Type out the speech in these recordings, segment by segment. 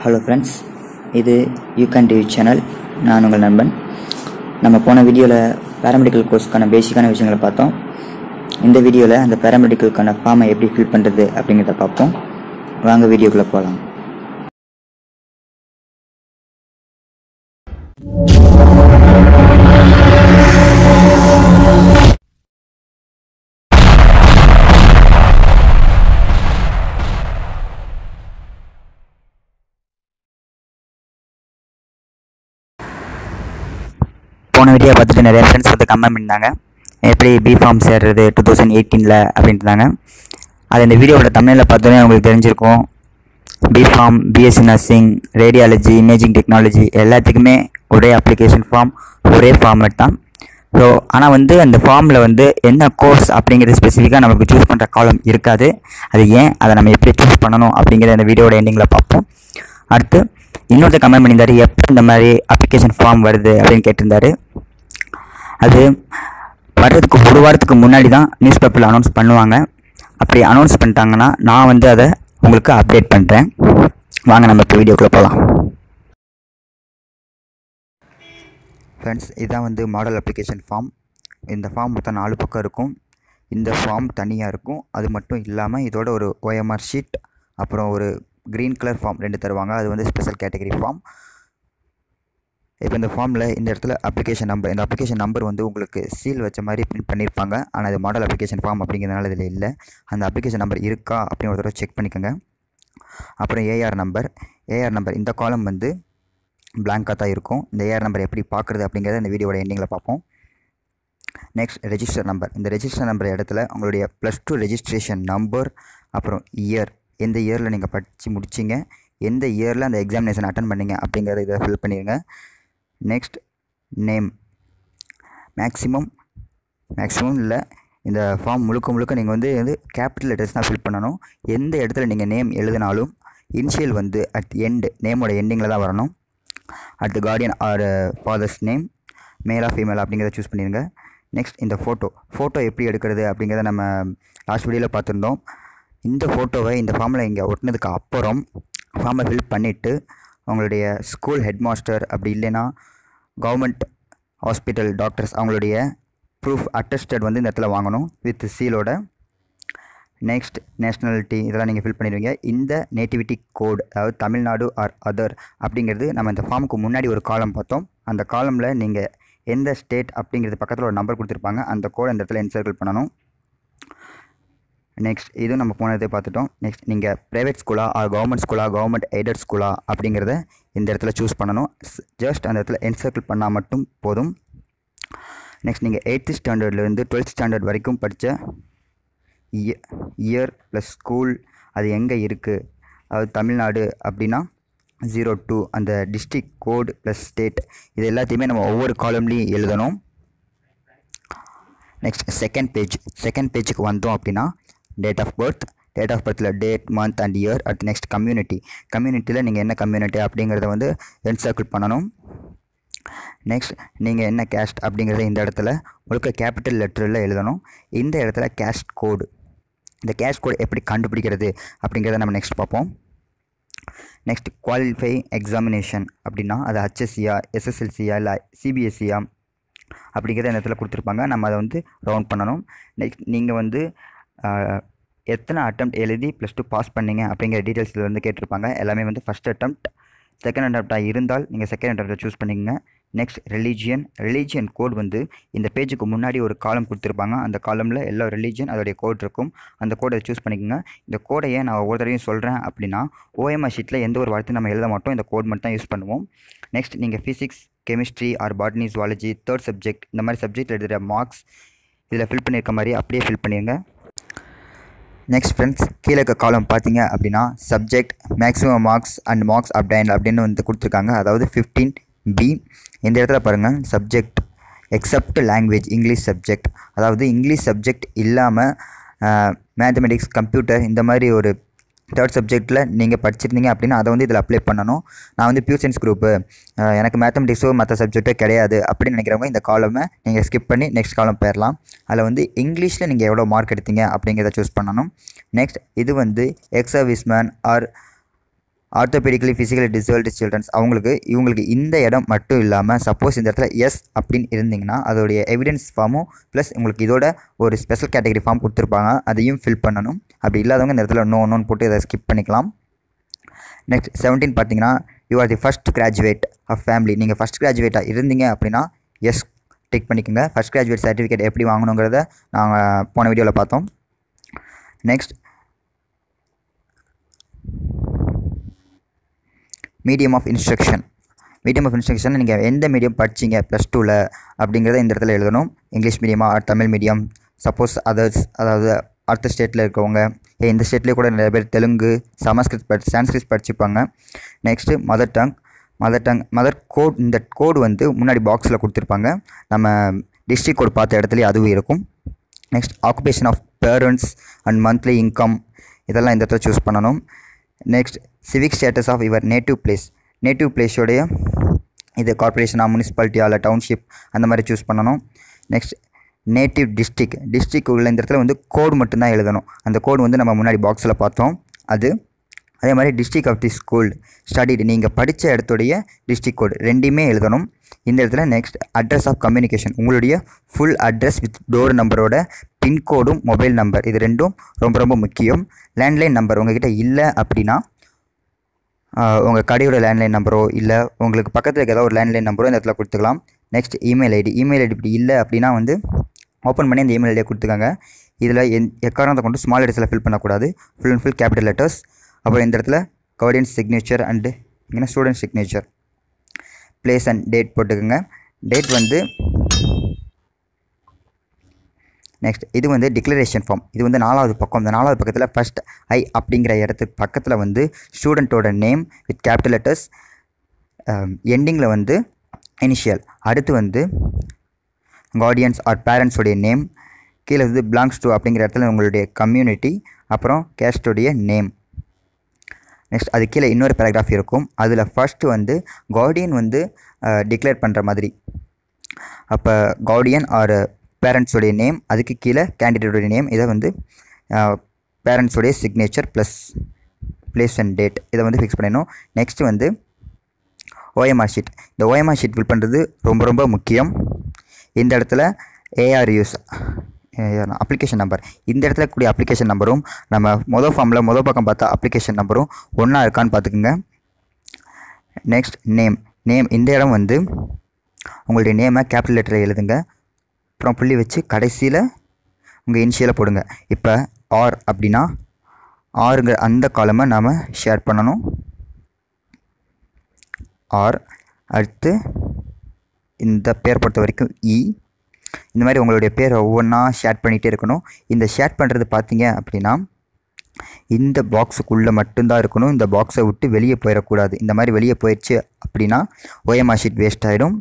hello friends இது you can TV channel நான் உங்கள் நண்பன் நம்ம போன வீடியோவில் பேராமெடிக்கல் கோர்ஸ்க்கான பேசிக்கான விஷயங்களை பார்த்தோம் இந்த வீடியோவில் அந்த பேராமெடிக்கலுக்கான ஃபார்மை எப்படி ஃபில் பண்ணுறது அப்படிங்கிறத பார்ப்போம் வாங்க வீடியோக்குள்ளே போகலாம் போன வீடியோ பார்த்துட்டு நிறைய ஃப்ரெண்ட்ஸ் வந்து கமெண்ட் பண்ணியிருந்தாங்க எப்படி பி ஃபார்ம் சேர்றது டூ தௌசண்ட் எயிட்டீனில் அப்படின்ட்டுருந்தாங்க அது இந்த வீடியோவோட தமிழில் பார்த்தோன்னே உங்களுக்கு தெரிஞ்சிருக்கும் B form BSc nursing radiology imaging technology எல்லாத்துக்குமே ஒரே அப்ளிகேஷன் ஃபார்ம் ஒரே ஃபார்மேட் தான் ஸோ ஆனால் வந்து அந்த ஃபார்மில் வந்து என்ன கோர்ஸ் அப்படிங்கிறது ஸ்பெசிஃபிக்காக நமக்கு சூஸ் பண்ணுற காலம் இருக்காது அது ஏன் அதை நம்ம எப்படி சூஸ் பண்ணணும் அப்படிங்கிற இந்த வீடியோட எண்டிங்கில் பார்ப்போம் அடுத்து இன்னொருத்தர் கமெண்ட் பண்ணியிருந்தாரு எப்போ இந்த மாதிரி அப்ளிகேஷன் ஃபார்ம் வருது அப்படின்னு கேட்டிருந்தாரு அது வர்றதுக்கு ஒரு வாரத்துக்கு முன்னாடி தான் நியூஸ் பேப்பரில் அனௌன்ஸ் பண்ணுவாங்க அப்படி அனௌன்ஸ் பண்ணிட்டாங்கன்னா நான் வந்து அதை உங்களுக்கு அப்டேட் பண்ணுறேன் வாங்க நம்ம இப்போ வீடியோக்குள்ளே போகலாம் ஃப்ரெண்ட்ஸ் இதான் வந்து மாடல் அப்ளிகேஷன் ஃபார்ம் இந்த ஃபார்ம் மொத்தம் நாலு பக்கம் இருக்கும் இந்த ஃபார்ம் தனியாக இருக்கும் அது மட்டும் இல்லாமல் இதோட ஒரு ஓஎம்ஆர் ஷீட் அப்புறம் ஒரு க்ரீன் கலர் ஃபார்ம் ரெண்டு தருவாங்க அது வந்து ஸ்பெஷல் கேட்டகரி ஃபார்ம் இப்போ இந்த ஃபார்மில் இந்த இடத்துல அப்ளிகேஷன் நம்பர் இந்த அப்ளிகேஷன் நம்பர் வந்து உங்களுக்கு சீல் வச்ச மாதிரி பிரிண்ட் பண்ணியிருப்பாங்க ஆனால் இது மாடல் அப்ளிகேஷன் ஃபார்ம் அப்படிங்கிறதுனால இதில் இல்லை அந்த அப்ளிகேஷன் நம்பர் இருக்கா அப்படின்னு ஒரு தடவை செக் பண்ணிக்கோங்க அப்புறம் ஏஆர் நம்பர் ஏஆர் நம்பர் இந்த காலம் வந்து பிளாங்காக தான் இருக்கும் இந்த ஏஆர் நம்பர் எப்படி பார்க்குறது அப்படிங்கிறத இந்த வீடியோட எண்டிங்கில் பார்ப்போம் நெக்ஸ்ட் ரெஜிஸ்டர் நம்பர் இந்த ரெஜிஸ்டர் நம்பர் இடத்துல உங்களுடைய ப்ளஸ் டூ ரெஜிஸ்ட்ரேஷன் நம்பர் அப்புறம் இயர் எந்த இயரில் நீங்கள் படித்து முடிச்சிங்க எந்த இயரில் அந்த எக்ஸாமினேஷன் அட்டன் பண்ணீங்க அப்படிங்கிறத இதை ஃபில் பண்ணிடுங்க நெக்ஸ்ட் நேம் மேக்ஸிமம் மேக்ஸிமம் இல்லை இந்த ஃபார்ம் முழுக்க முழுக்க நீங்கள் வந்து வந்து கேபிட்டல் லெட்டர்ஸ் தான் ஃபில் பண்ணணும் எந்த இடத்துல நீங்கள் நேம் எழுதினாலும் இனிஷியல் வந்து அட் எண்டு நேமோட எண்டிங்கில் தான் வரணும் அடுத்து கார்டியன் ஆர் ஃபாதர்ஸ் நேம் மேலா ஃபீமேலா அப்படிங்கிறத சூஸ் பண்ணிடுங்க நெக்ஸ்ட் இந்த ஃபோட்டோ ஃபோட்டோ எப்படி எடுக்கிறது அப்படிங்கிறத நம்ம லாஸ்ட் வீடியோவில் பார்த்துருந்தோம் இந்த ஃபோட்டோவை இந்த ஃபார்மில் இங்கே ஒட்டினதுக்கு அப்புறம் ஃபார்மை ஃபில் பண்ணிவிட்டு அவங்களுடைய ஸ்கூல் ஹெட் மாஸ்டர் அப்படி இல்லைன்னா கவர்மெண்ட் ஹாஸ்பிட்டல் டாக்டர்ஸ் அவங்களுடைய ப்ரூஃப் அட்டஸ்டட் வந்து இந்த இடத்துல வாங்கணும் வித் சீலோட நெக்ஸ்ட் நேஷ்னாலிட்டி இதெல்லாம் நீங்கள் ஃபில் பண்ணிடுவீங்க இந்த நேட்டிவிட்டி கோட் அதாவது தமிழ்நாடு ஆர் அதர் அப்படிங்கிறது நம்ம இந்த ஃபார்முக்கு முன்னாடி ஒரு காலம் பார்த்தோம் அந்த காலமில் நீங்கள் எந்த ஸ்டேட் அப்படிங்கிறது பக்கத்தில் ஒரு நம்பர் கொடுத்துருப்பாங்க அந்த கோட் அந்த இடத்துல என்சர்க்கிள் பண்ணணும் நெக்ஸ்ட் இதுவும் நம்ம போனதே பார்த்துட்டோம் நெக்ஸ்ட் நீங்கள் ப்ரைவேட் ஸ்கூலா ஆர் கவர்மெண்ட் ஸ்கூலா கவர்மெண்ட் எய்டட் ஸ்கூலா அப்படிங்கிறத இந்த இடத்துல சூஸ் பண்ணணும் ஜஸ்ட் அந்த இடத்துல என்சர்க்கிள் பண்ணால் மட்டும் போதும் நெக்ஸ்ட் நீங்கள் எயித்து ஸ்டாண்டர்ட்லேருந்து டுவெல்த் ஸ்டாண்டர்ட் வரைக்கும் படித்த இயர் ப்ளஸ் ஸ்கூல் அது எங்கே இருக்குது அதாவது தமிழ்நாடு அப்படின்னா ஜீரோ டூ அந்த டிஸ்ட்ரிக் கோடு ப்ளஸ் ஸ்டேட் இது எல்லாத்தையுமே நம்ம ஒவ்வொரு காலம்லேயும் எழுதணும் நெக்ஸ்ட் செகண்ட் பேஜ் செகண்ட் பேஜுக்கு வந்தோம் அப்படின்னா date of birth date of பர்த்தில் டேட் மந்த் அண்ட் இயர் அடுத்து நெக்ஸ்ட் கம்யூனிட்டி கம்யூனிட்டியில் நீங்கள் என்ன கம்யூனிட்டி அப்படிங்கிறத வந்து என்சர்க்கிள் பண்ணணும் நெக்ஸ்ட் நீங்கள் என்ன கேஸ்ட் அப்படிங்கிறத இந்த இடத்துல முழுக்க கேபிட்டல் லெட்டரில் எழுதணும் இந்த இடத்துல கேஸ்ட் கோடு இந்த கேஸ்ட் கோடு எப்படி கண்டுபிடிக்கிறது அப்படிங்கிறத நம்ம நெக்ஸ்ட் பார்ப்போம் நெக்ஸ்ட் குவாலிஃபை எக்ஸாமினேஷன் அப்படின்னா அது ஹச்எஸ்சியா எஸ்எஸ்எல்சியா இல்லை சிபிஎஸ்சியா அப்படிங்கிறத இந்த இடத்துல கொடுத்துருப்பாங்க நம்ம அதை வந்து ரவுண்ட் பண்ணணும் நெக்ஸ்ட் நீங்கள் வந்து எத்தனை அட்டம் எழுதி ப்ளஸ் டூ பாஸ் பண்ணீங்க அப்படிங்கிற டீட்டெயில்ஸ் இதில் வந்து கேட்டிருப்பாங்க எல்லாமே வந்து ஃபஸ்ட் அட்டம் செகண்ட் அட்டம்ப்டாக இருந்தால் நீங்கள் செகண்ட் அட்டம்ப்டை சூஸ் பண்ணிக்கங்க நெக்ஸ்ட் ரிலீஜியன் ரிலீஜியன் கோட் வந்து இந்த பேஜுக்கு முன்னாடி ஒரு காலம் கொடுத்துருப்பாங்க அந்த காலமில் எல்லா ரிலீஜியன் அதோடைய கோட் இருக்கும் அந்த கோடை சூஸ் பண்ணிக்கோங்க இந்த கோடையை நான் ஒவ்வொரு தடவையும் சொல்கிறேன் அப்படின்னா ஓஎம்ஆர் ஷீட்டில் எந்த ஒரு வார்த்தையும் நம்ம எழுத மாட்டோம் இந்த கோட் மட்டும் தான் யூஸ் பண்ணுவோம் நெக்ஸ்ட் நீங்கள் physics chemistry or botany zoology third subject இந்த மாதிரி சப்ஜெக்ட் எழுதுகிற மார்க்ஸ் இதில் ஃபில் பண்ணியிருக்க மாதிரி அப்படியே ஃபில் பண்ணிடுங்க நெக்ஸ்ட் ஃப்ரெண்ட்ஸ் கீழே இருக்க காலம் பார்த்தீங்க அப்படின்னா subject maximum marks and marks obtain அப்படின்னு வந்து கொடுத்துருக்காங்க அதாவது ஃபிஃப்டீன் பி இந்த இடத்துல பாருங்கள் subject except language English subject அதாவது இங்கிலீஷ் சப்ஜெக்ட் இல்லாமல் மேத்தமெட்டிக்ஸ் கம்ப்யூட்டர் இந்த மாதிரி ஒரு தேர்ட் சப்ஜெக்ட்டில் நீங்கள் படிச்சிருந்தீங்க அப்படின்னா அதை வந்து இதில் அப்ளை பண்ணணும் நான் வந்து பியூர் சயின்ஸ் குரூப்பு எனக்கு மேத்தமெட்டிக்ஸோ மற்ற சப்ஜெக்ட்டோ கிடையாது அப்படின்னு நினைக்கிறவங்க இந்த காலமை நீங்கள் ஸ்கிப் பண்ணி நெக்ஸ்ட் காலம் போயிடலாம் அதில் வந்து இங்கிலீஷில் நீங்கள் எவ்வளோ மார்க் எடுத்தீங்க அப்படிங்கிறத சூஸ் பண்ணணும் நெக்ஸ்ட் இது வந்து ex serviceman or orthopaedically physically disability children's அவங்களுக்கு இவங்களுக்கு இந்த இடம் மட்டும் இல்லாமல் சப்போஸ் இந்த இடத்துல எஸ் அப்படின்னு இருந்தீங்கன்னா அதோடைய எவிடன்ஸ் ஃபார்மும் ப்ளஸ் உங்களுக்கு இதோட ஒரு ஸ்பெஷல் கேட்டகரி ஃபார்ம் கொடுத்துருப்பாங்க அதையும் ஃபில் பண்ணணும் அப்படி இல்லாதவங்க இந்த இடத்துல நோ நோன்னு போட்டு இதை ஸ்கிப் பண்ணிக்கலாம் நெக்ஸ்ட் செவன்டீன் பார்த்தீங்கன்னா you are the first graduate of family நீங்கள் ஃபஸ்ட் கிராஜுவேட்டாக இருந்தீங்க அப்படின்னா எஸ் டிக் பண்ணிக்கோங்க ஃபஸ்ட் கிராஜுவேட் சர்டிஃபிகேட் எப்படி வாங்கணுங்கிறத நாங்கள் போன வீடியோவில் பார்த்தோம் next medium of instruction medium of instruction நீங்கள் எந்த மீடியம் படிச்சீங்க ப்ளஸ் டூவில் அப்படிங்கிறத இந்த இடத்துல எழுதணும் இங்கிலீஷ் மீடியமா or Tamil medium suppose others அதாவது அடுத்த ஸ்டேட்டில் இருக்கவங்க ஏ இந்த ஸ்டேட்லேயே கூட நிறைய பேர் தெலுங்கு சமஸ்கிருத் படி சான்ஸ்கிரிட் படிச்சுப்பாங்க next mother tongue mother tongue mother code இந்த கோடு வந்து முன்னாடி பாக்ஸில் கொடுத்துருப்பாங்க நம்ம டிஸ்ட்ரிக் கோட் பார்த்த இடத்துலையே அதுவும் இருக்கும் next occupation of parents and monthly income இதெல்லாம் இந்த இடத்துல சூஸ் பண்ணணும் next civic status of your native place native பிளேஸோடைய இது கார்பரேஷனா முனிசிபாலிட்டியா இல்லை டவுன்ஷிப் அந்த மாதிரி சூஸ் பண்ணணும் நெக்ஸ்ட் நேட்டிவ் டிஸ்ட்ரிக் டிஸ்ட்ரிக் உள்ள இந்த இடத்துல வந்து கோடு மட்டும்தான் எழுதணும் அந்த கோடு வந்து நம்ம முன்னாடி பாக்ஸில் பார்த்தோம் அது அதே மாதிரி district of the school studied நீங்கள் படித்த இடத்துடைய டிஸ்ட்ரிக் கோடு ரெண்டையுமே எழுதணும் இந்த இடத்துல நெக்ஸ்ட் அட்ரஸ் ஆஃப் கம்யூனிகேஷன் உங்களுடைய ஃபுல் அட்ரஸ் வித் டோர் நம்பரோட பின்கோடும் மொபைல் நம்பர் இது ரெண்டும் ரொம்ப ரொம்ப முக்கியம் லேண்ட்லைன் நம்பர் உங்ககிட்ட இல்லை அப்படின்னா உங்கள் கடையோட லேண்ட்லைன் நம்பரோ இல்லை உங்களுக்கு பக்கத்தில் இருக்க ஏதாவது ஒரு லேண்ட்லைன் நம்பரோ இந்த இடத்துல கொடுத்துக்கலாம் next email ID email ID இப்படி இல்லை அப்படின்னா வந்து ஓப்பன் பண்ணி அந்த இமெயில் ஐடியை கொடுத்துக்கோங்க இதில் என் எக்காரணத்தை கொண்டு ஸ்மால் லெட்டர்ஸில் ஃபில் பண்ணக்கூடாது full and full capital letters அப்புறம் இந்த இடத்துல கவர்டியன்ஸ் சிக்னேச்சர் அண்டு இங்கே student signature place and date போட்டுக்கோங்க டேட் வந்து நெக்ஸ்ட் இது வந்து டிக்ளரேஷன் ஃபார்ம் இது வந்து நாலாவது பக்கம் இந்த நாலாவது பக்கத்தில் ஃபஸ்ட் ஐ அப்படிங்கிற இடத்துக்கு பக்கத்தில் வந்து ஸ்டூடெண்ட்டோட நேம் வித் கேபிட்டல் லெட்டர்ஸ் எண்டிங்கில் வந்து இனிஷியல் அடுத்து வந்து கார்டியன்ஸ் ஆர் பேரண்ட்ஸோடைய நேம் கீழே வந்து பிலாங்ஸ் டு அப்படிங்கிற இடத்துல உங்களுடைய கம்யூனிட்டி அப்புறம் கேஸ்டோடைய நேம் நெக்ஸ்ட் அது கீழே இன்னொரு பேராகிராஃப் இருக்கும் அதில் ஃபஸ்ட்டு வந்து கார்டியன் வந்து டிக்ளேர் பண்ணுற மாதிரி அப்போ கார்டியன் ஆர் பேரண்ட்ஸோடைய நேம் அதுக்கு கீழே கேண்டிடேட்டோடைய நேம் இதை வந்து பேரண்ட்ஸோடைய signature plus place and date இதை வந்து ஃபிக்ஸ் பண்ணிடணும் நெக்ஸ்ட்டு வந்து ஓஎம்ஆர் ஷீட் இந்த ஓஎம்ஆர் ஷீட் ஃபில் பண்ணுறது ரொம்ப ரொம்ப முக்கியம் இந்த இடத்துல ஏஆர்யூஸ் அப்ளிகேஷன் நம்பர் இந்த இடத்துல கூடிய அப்ளிகேஷன் நம்பரும் நம்ம மொதல் ஃபார்மில் மொதல் பக்கம் பார்த்தா அப்ளிகேஷன் நம்பரும் ஒன்றா இருக்கான்னு பார்த்துக்குங்க நெக்ஸ்ட் நேம் நேம் இந்த இடம் வந்து உங்களுடைய நேமை கேபிட்டல் லெட்டரில் எழுதுங்க அப்புறம் புள்ளி வச்சு கடைசியில் உங்கள் இனிஷியலை போடுங்க இப்போ ஆர் அப்படின்னா ஆறுங்கிற அந்த காலமை நாம் ஷேர் பண்ணணும் ஆர் அடுத்து இந்த பேர் பொறுத்த வரைக்கும் இ இந்த மாதிரி உங்களுடைய பேரை ஒவ்வொன்றா ஷேர் பண்ணிகிட்டே இருக்கணும் இந்த ஷேர் பண்ணுறது பார்த்தீங்க அப்படின்னா இந்த பாக்ஸுக்குள்ளே மட்டும்தான் இருக்கணும் இந்த பாக்ஸை விட்டு வெளியே போயிடக்கூடாது இந்த மாதிரி வெளியே போயிடுச்சு அப்படின்னா ஓஎம்ஆர் ஷீட் வேஸ்ட் ஆகிடும்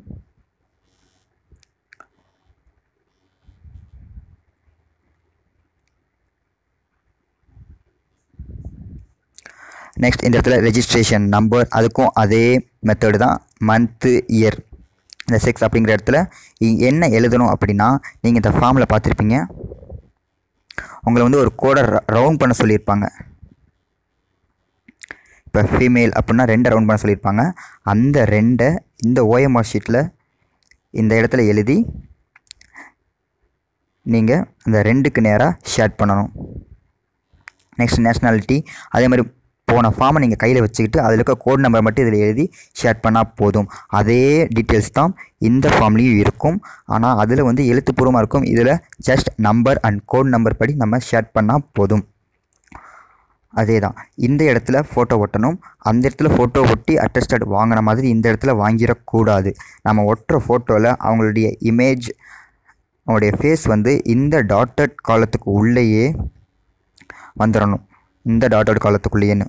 நெக்ஸ்ட் இந்த இடத்துல ரெஜிஸ்ட்ரேஷன் நம்பர் அதுக்கும் அதே மெத்தடு தான் மந்த்து இயர் இந்த சிக்ஸ் அப்படிங்கிற இடத்துல என்ன எழுதணும் அப்படின்னா நீங்கள் இந்த ஃபார்மில் பார்த்துருப்பீங்க உங்களை வந்து ஒரு கோடை ரவுண்ட் பண்ண சொல்லியிருப்பாங்க இப்போ ஃபீமேல் அப்படின்னா ரெண்டை ரவுண்ட் பண்ண சொல்லியிருப்பாங்க அந்த ரெண்டை இந்த ஓஎம்ஆர் ஷீட்டில் இந்த இடத்துல எழுதி நீங்கள் அந்த ரெண்டுக்கு நேராக ஷேர் பண்ணணும் நெக்ஸ்ட் நேஷ்னாலிட்டி அதே மாதிரி போன ஃபார்மை நீங்கள் கையில் வச்சுக்கிட்டு அதில் இருக்க கோட் நம்பர் மட்டும் இதில் எழுதி ஷேர் பண்ணால் போதும் அதே டீட்டெயில்ஸ் தான் இந்த ஃபார்ம்லேயும் இருக்கும் ஆனால் அதில் வந்து எழுத்துப்பூர்வமாக இருக்கும் இதில் just number and code number படி நம்ம ஷேர் பண்ணால் போதும் அதே தான் இந்த இடத்துல ஃபோட்டோ ஒட்டணும் அந்த இடத்துல ஃபோட்டோ ஒட்டி அட்டஸ்டட் வாங்கின மாதிரி இந்த இடத்துல வாங்கிடக்கூடாது நம்ம ஒட்டுற ஃபோட்டோவில் அவங்களுடைய இமேஜ் அவங்களுடைய ஃபேஸ் வந்து இந்த டாட்டட் காலத்துக்கு உள்ளேயே வந்துடணும் இந்த டாட்டட் காலத்துக்குள்ளேயேன்னு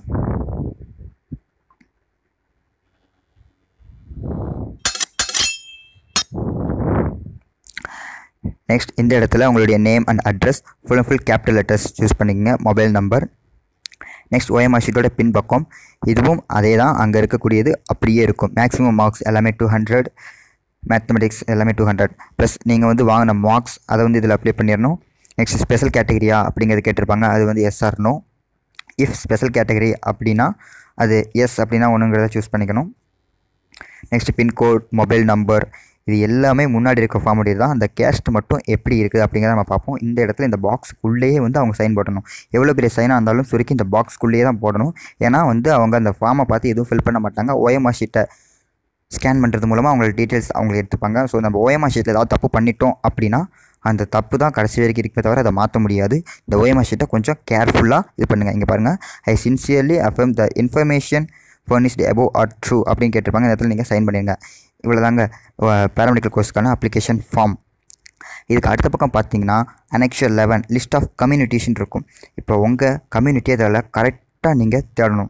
நெக்ஸ்ட் இந்த இடத்துல உங்களுடைய name and address full and full capital letters choose பண்ணிக்கங்க மொபைல் நம்பர் நெக்ஸ்ட் ஓஎம்ஆர் ஷீட்டோட பின் பக்கம் இதுவும் அதே தான் அங்கே இருக்கக்கூடியது அப்படியே இருக்கும் மேக்ஸிமம் மார்க்ஸ் எல்லாமே டூ ஹண்ட்ரட் மேத்தமெட்டிக்ஸ் எல்லாமே டூ ஹண்ட்ரட் ப்ளஸ் நீங்கள் வந்து வாங்கின மார்க்ஸ் அதை வந்து இதில் அப்ளை பண்ணிடணும் நெக்ஸ்ட் ஸ்பெஷல் கேட்டகரியா அப்படிங்கிறது கேட்டிருப்பாங்க அது வந்து எஸ்ஆர்னோ இஃப் ஸ்பெஷல் கேட்டகரி அப்படின்னா அது எஸ் அப்படின்னா ஒன்றுங்கிறத சூஸ் பண்ணிக்கணும் நெக்ஸ்ட் பின்கோட் மொபைல் நம்பர் இது எல்லாமே முன்னாடி இருக்க ஃபார்முடைய தான் அந்த கேஸ்ட் மட்டும் எப்படி இருக்குது அப்படிங்கிறத நம்ம பார்ப்போம் இந்த இடத்துல இந்த பாக்ஸ்க்குள்ளேயே வந்து அவங்க சைன் போடணும் எவ்வளோ பெரிய சைனாக இருந்தாலும் சுருக்கி இந்த பாக்ஸ்க்குள்ளேயே தான் போடணும் ஏன்னா வந்து அவங்க அந்த ஃபார்மை பார்த்து எதுவும் ஃபில் பண்ண மாட்டாங்க ஓஎம்ஆர் ஷீட்டை ஸ்கேன் பண்ணுறது மூலமாக அவங்களோட டீட்டெயில்ஸ் அவங்க எடுத்துப்பாங்க ஸோ நம்ம ஓஎம்ஆர் ஷீட்டில் ஏதாவது தப்பு பண்ணிட்டோம் அப்படின்னா அந்த தப்பு தான் கடைசி வரைக்கும் இருக்கே தவிர அதை மாற்ற முடியாது இந்த ஓஎம்ஆர் ஷீட்டை கொஞ்சம் கேர்ஃபுல்லாக இது பண்ணுங்கள் இங்கே பாருங்கள் I sincerely affirm the information furnished above are true அப்படின்னு கேட்டிருப்பாங்க இந்த இடத்துல நீங்கள் சைன் பண்ணிடுங்க இவ்வளோதாங்க பேராமெடிக்கல் கோர்ஸ்க்கான அப்ளிகேஷன் ஃபார்ம் இதுக்கு அடுத்த பக்கம் பார்த்தீங்கன்னா அனெக்ஷர் லெவன் லிஸ்ட் ஆஃப் கம்யூனிட்டிஸ்ன்னு இருக்கும் இப்போ உங்கள் கம்யூனிட்டி அதில் கரெக்டாக நீங்கள் தேடணும்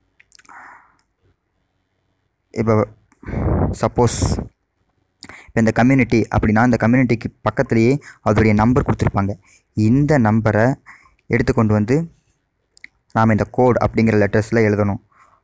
இப்போ சப்போஸ் இப்போ இந்த கம்யூனிட்டி அப்படின்னா இந்த கம்யூனிட்டிக்கு பக்கத்துலேயே அதோடைய நம்பர் கொடுத்துருப்பாங்க இந்த நம்பரை எடுத்துக்கொண்டு வந்து நாம் இந்த கோட் அப்படிங்கிற லெட்டர்ஸில் எழுதணும்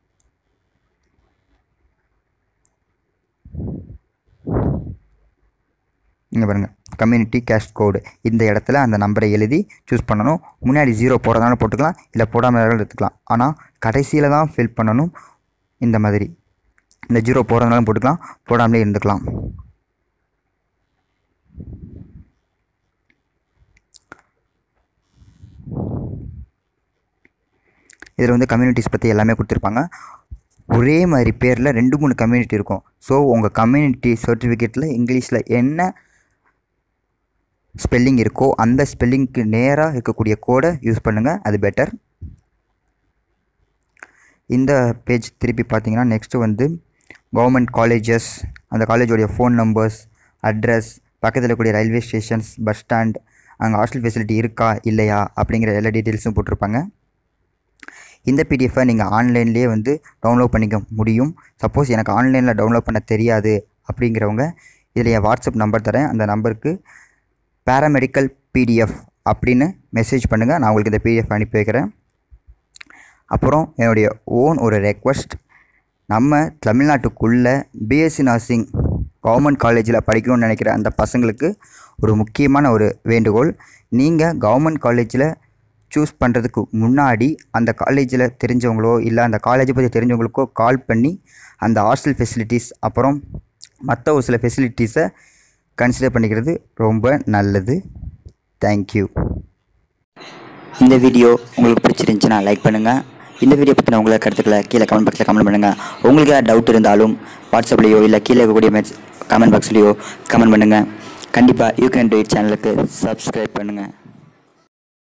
இங்கே பாருங்கள் கம்யூனிட்டி கேஷ் கோடு இந்த இடத்துல அந்த நம்பரை எழுதி சூஸ் பண்ணணும் முன்னாடி ஜீரோ போடுறதுனால போட்டுக்கலாம் இல்லை போடாமல் எடுத்துக்கலாம் ஆனால் கடைசியில் தான் ஃபில் பண்ணணும் இந்த மாதிரி இந்த ஜீரோ போடுறதுனாலும் போட்டுக்கலாம் போடாமலே இருந்துக்கலாம் இதில் வந்து கம்யூனிட்டிஸ் பற்றி எல்லாமே கொடுத்துருப்பாங்க ஒரே மாதிரி பேரில் ரெண்டு மூணு கம்யூனிட்டி இருக்கும் ஸோ உங்கள் கம்யூனிட்டி சர்டிஃபிகேட்டில் இங்கிலீஷில் என்ன ஸ்பெல்லிங் இருக்கோ அந்த ஸ்பெல்லிங்க்கு நேராக இருக்கக்கூடிய கோடை யூஸ் பண்ணுங்கள் அது பெட்டர் இந்த பேஜ் திருப்பி பார்த்தீங்கன்னா நெக்ஸ்ட்டு வந்து கவர்மெண்ட் காலேஜஸ் அந்த காலேஜோடைய ஃபோன் நம்பர்ஸ் அட்ரஸ் பக்கத்தில் இருக்கக்கூடிய ரயில்வே ஸ்டேஷன்ஸ் பஸ் ஸ்டாண்ட் அங்கே ஹாஸ்டல் ஃபெசிலிட்டி இருக்கா இல்லையா அப்படிங்கிற எல்லா டீட்டெயில்ஸும் போட்டிருப்பாங்க இந்த பிடிஎஃபை நீங்கள் ஆன்லைன்லேயே வந்து டவுன்லோட் பண்ணிக்க முடியும் சப்போஸ் எனக்கு ஆன்லைனில் டவுன்லோட் பண்ண தெரியாது அப்படிங்கிறவங்க இதில் என் வாட்ஸ்அப் நம்பர் தரேன் அந்த நம்பருக்கு பேராமெடிக்கல் பிடிஎஃப் அப்படின்னு மெசேஜ் பண்ணுங்கள் நான் உங்களுக்கு இந்த பிடிஎஃப் அனுப்பி வைக்கிறேன் அப்புறம் என்னுடைய ஓன் ஒரு ரெக்வஸ்ட் நம்ம தமிழ்நாட்டுக்குள்ளே பிஎஸ்சி நர்சிங் கவர்மெண்ட் காலேஜில் படிக்கணும்னு நினைக்கிற அந்த பசங்களுக்கு ஒரு முக்கியமான ஒரு வேண்டுகோள் நீங்கள் கவர்மெண்ட் காலேஜில் சூஸ் பண்ணுறதுக்கு முன்னாடி அந்த காலேஜில் தெரிஞ்சவங்களோ இல்லை அந்த காலேஜை பற்றி தெரிஞ்சவங்களுக்கோ கால் பண்ணி அந்த ஹாஸ்டல் ஃபெசிலிட்டிஸ் அப்புறம் மற்ற ஒரு சில ஃபெசிலிட்டிஸை கன்சிடர் பண்ணிக்கிறது ரொம்ப நல்லது தேங்க்யூ இந்த வீடியோ உங்களுக்கு பிடிச்சிருந்துச்சுன்னா லைக் பண்ணுங்கள் இந்த வீடியோ பற்றின உங்களை கருத்துக்களை கீழே கமெண்ட் பாக்ஸில் கமெண்ட் பண்ணுங்கள் உங்களுக்கு ஏதாவது டவுட் இருந்தாலும் வாட்ஸ்அப்லேயோ இல்லை கீழே இருக்கக்கூடிய மெஸ் கமெண்ட் பாக்ஸ்லேயோ கமெண்ட் பண்ணுங்கள் கண்டிப்பாக யூ கேன் டூ இட் சேனலுக்கு சப்ஸ்கிரைப் பண்ணுங்கள்